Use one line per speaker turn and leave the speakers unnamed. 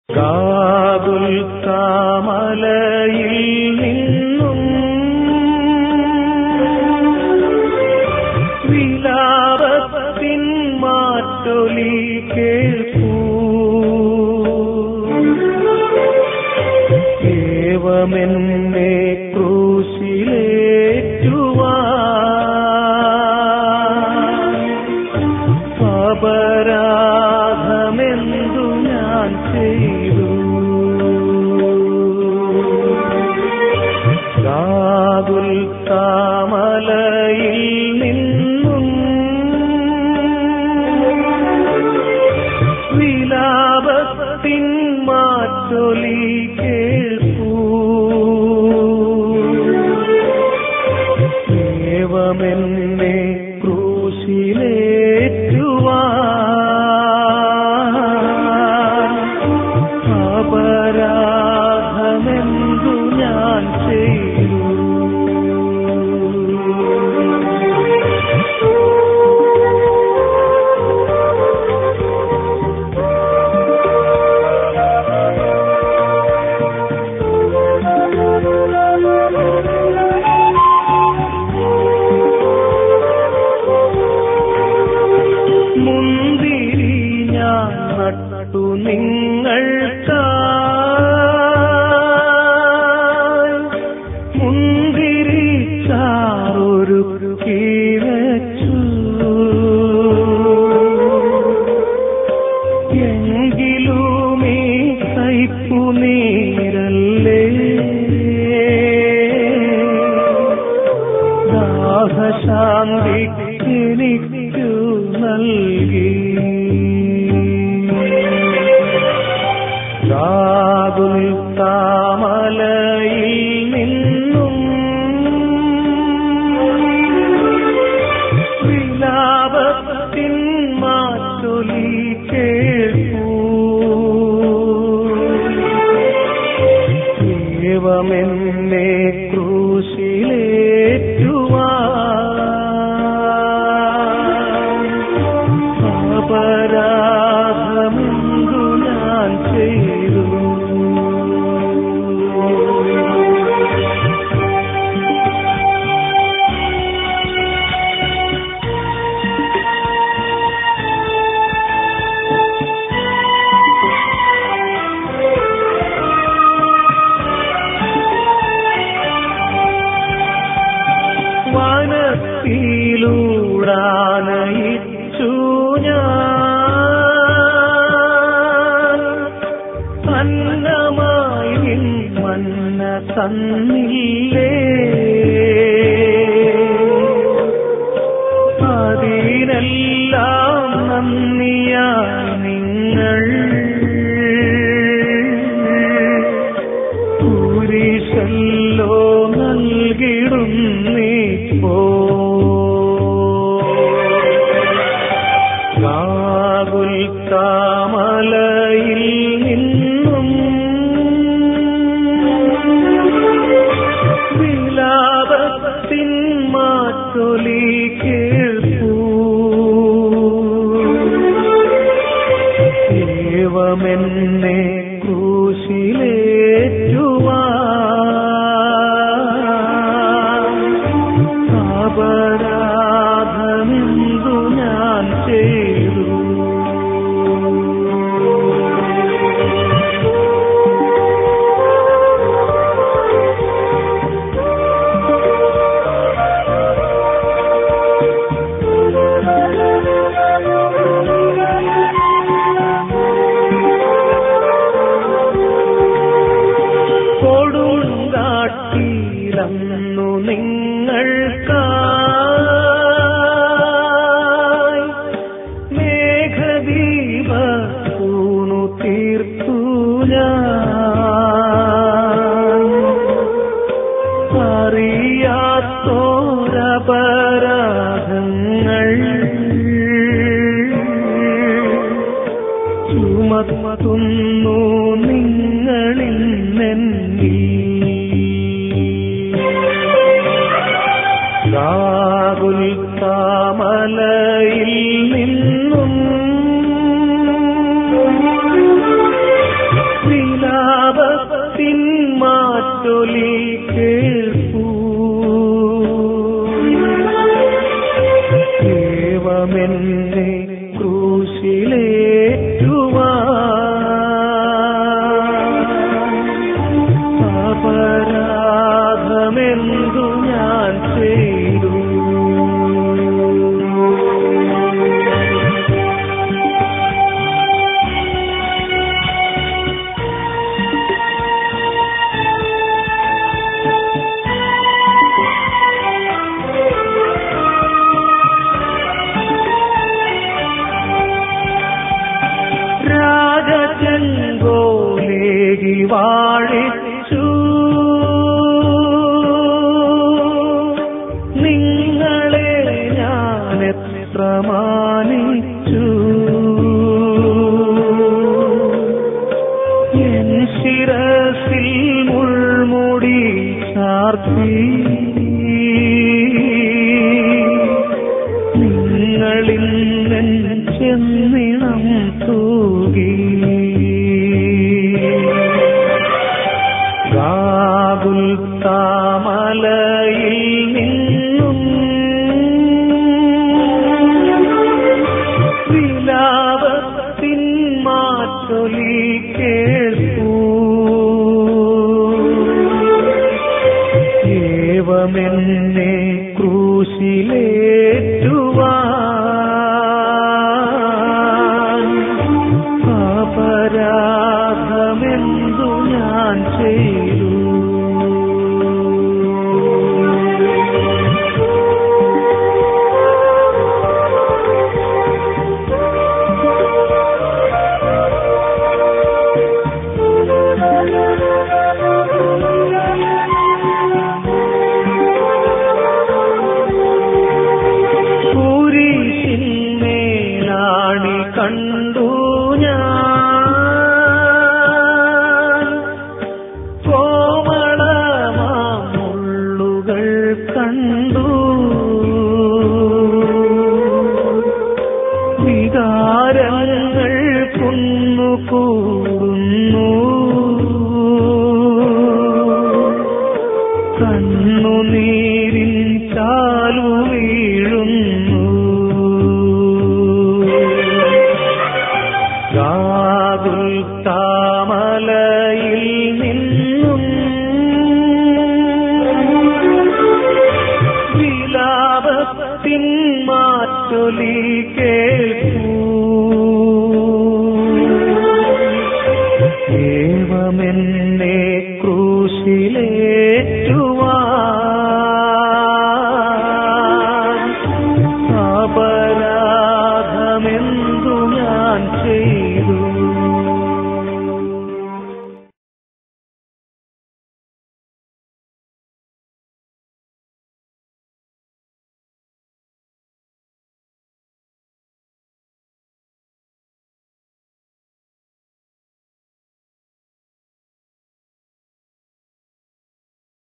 കാതുൽ കാമലയിൽ നിന്നും വിലാപത്തിൻ മാറ്റൊലി കേൾക്കൂ ഏവമെന്നെ ക്രൂശിലേറ്റുവാ അപരാധമെന്തു ഞാൻ ചെയ്തു കാതുൽ താമലയിൽ നിന്നും വിലാപത്തിൻ മാറ്റൊലി കേൾക്കൂ ഏവമെന്നെ ക്രൂശിലേറ്റുവാൻ അപരാധമെന്തു ഞാൻ ചെയ്തു മുന്തിരി ഞാൻ നട്ടു നിങ്ങൾക്ക് മുന്തിരി ചാറൊരു കീഴച്ചു എങ്കിലും ഈ കൈപ്പു നീരല്ലേ ദാഹശാന്തിക്കെനിക്കു നൽകി രാതുൽ താമലയിൽ നിന്നും വിലാപത്തിൻ മാറ്റൊലി കേൾക്കൂ ഏവമെന്നെ ക്രൂശിലേറ്റുവാൻ അപരാധമെന്തു ഞാൻ ചെയ്തു വനത്തിലൂടാനയിച്ചു ഞാൻ അന്നമായി നിൻ മന്ന തന്നില്ലേ അതിനെല്ലാം നന്ദിയായി നിങ്ങൾ കുരിശല്ലോ നൽകിടുന്നീപ്പോ കാകുൽ താമലയിൽ നിന്നും വിലാപത്തിൻ മാറ്റൊലി കേൾക്കൂ ഏവമെന്നെ ക്രൂശിലേറ്റുവാൻ അപരാധമെന്തു ഞാൻ ചെയ്തു കൊടുങ്കാട്ടിലന്നു നിങ്ങൾക്കായി മേഘദീപ പൂണു തീർത്തു ഞാൻ അറിയാത്തോരപരാധങ്ങൾ ചുമത്തുന്നു നിങ്ങളിൽ നിന്നിൽ രാഹുൽ താമലയിൽ നിന്നും വാഴിച്ചു നിങ്ങളെ ഞാൻ എത്ര മാനിച്ചു എൻ ശിരസിൽ മുൾമുടി ചാർത്തി നിങ്ങളിൽ നിൻ ചെന്നിണം തൂകി ഗാകുൽ താമലയിൽ നിന്നും വിലാപത്തിൻ മാറ്റൊലി കേൾക്കൂ ഏവമെന്നെ ക്രൂശിലേറ്റുവാൻ അപരാധമെന്തു ഞാൻ ചെയ്തു കുരിശിന്മേലാണി കണ്ടു ഞാൻ കോമളമാമുള്ളുകൾ കണ്ടു വികാരങ്ങൾ കുന്നുകൂടുന്നു കണ്ണുനീരിൻ ചാലു വീഴുന്നു ഗാകുൽ താമലയിൽ നിന്നും വിലാപത്തിൻ മാറ്റൊലി കേൾക്കൂ ഏവമെന്നെ ക്രൂശിലേ